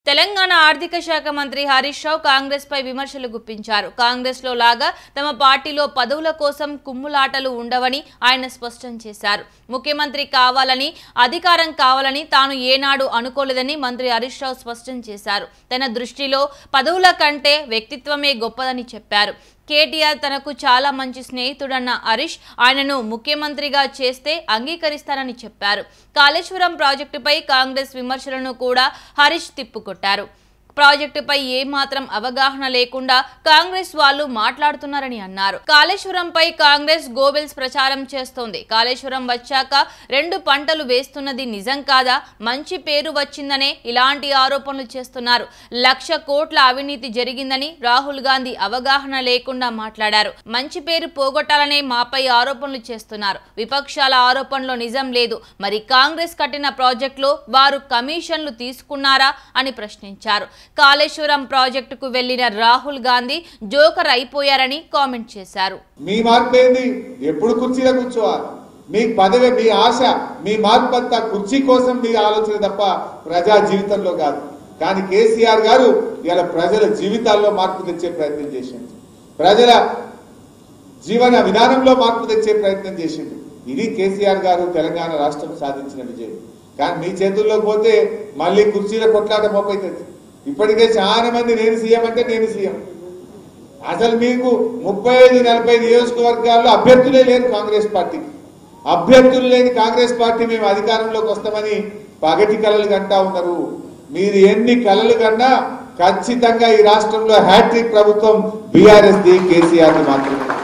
తెలంగాణ ఆర్థిక శాఖ మంత్రి హరీష్ రావు కాంగ్రెస్ పై విమర్శలు గుప్పించారు కాంగ్రెస్ లో లాగా తమ పార్టీలో పదవుల కోసం కుమ్ములాటలు ఉండవని ఆయన స్పష్టం చేశారు ముఖ్యమంత్రి కావాలని అధికారం కావాలని తాను ఏనాడు అనుకోలేదని మంత్రి హరీష్ రావు స్పష్టం చేశారు తన దృష్టిలో పదవుల కంటే వ్యక్తిత్వమే గొప్పదని చెప్పారు కేటీఆర్ తనకు చాలా మంచి స్నేహితుడన్న హరీష్ ఆయనను ముఖ్యమంత్రిగా చేస్తే అంగీకరిస్తారని చెప్పారు కాళేశ్వరం ప్రాజెక్టుపై కాంగ్రెస్ విమర్శలను కూడా హరీష్ తిప్పుకొట్టారు ప్రాజెక్టుపై ఏమాత్రం అవగాహన లేకుండా కాంగ్రెస్ వాళ్ళు మాట్లాడుతున్నారని అన్నారు కాళేశ్వరంపై కాంగ్రెస్ గోబెల్స్ ప్రచారం చేస్తోంది కాళేశ్వరం వచ్చాక రెండు పంటలు వేస్తున్నది నిజం కాదా మంచి పేరు వచ్చిందనే ఇలాంటి ఆరోపణలు చేస్తున్నారు లక్ష కోట్ల అవినీతి జరిగిందని రాహుల్ గాంధీ అవగాహన లేకుండా మాట్లాడారు మంచి పేరు పోగొట్టాలనే మాపై ఆరోపణలు చేస్తున్నారు విపక్షాల ఆరోపణలో నిజం లేదు మరి కాంగ్రెస్ కట్టిన ప్రాజెక్టులో వారు కమిషన్లు తీసుకున్నారా అని ప్రశ్నించారు కాళేశ్వరం ప్రాజెక్టుకు వెళ్లిన రాహుల్ గాంధీ జోకర్ అయిపోయారని కామెంట్ చేశారు మీ మార్పు ఏంది ఎప్పుడు కుర్చీలో కూర్చోవాలి మీ పదవి మీ ఆశ మీ మార్పు అంతా కుర్చీ కోసం మీ ఆలోచన తప్ప ప్రజా జీవితంలో కాదు కానీ కేసీఆర్ గారు ఇలా ప్రజల జీవితాల్లో మార్పు తెచ్చే ప్రయత్నం చేసింది ప్రజల జీవన విధానంలో మార్పు తెచ్చే ప్రయత్నం చేసింది ఇది కేసీఆర్ గారు తెలంగాణ రాష్ట్రం సాధించిన విజయం కానీ మీ చేతుల్లో పోతే మళ్ళీ కుర్చీల కొట్లాట మోపైతుంది ఇప్పటికే చాలా మంది నేను సీఎం అంటే నేను సీఎం అసలు మీకు ముప్పై ఐదు నలభై నియోజకవర్గాల్లో అభ్యర్థులే లేరు కాంగ్రెస్ పార్టీకి అభ్యర్థులు లేని కాంగ్రెస్ పార్టీ మేము అధికారంలోకి వస్తామని పగటి కలలు కంటా ఉన్నారు మీరు ఎన్ని కలలు కన్నా ఖచ్చితంగా ఈ రాష్ట్రంలో హ్యాట్రిక్ ప్రభుత్వం బీఆర్ఎస్ ది కేసీఆర్ ది మాత్రమే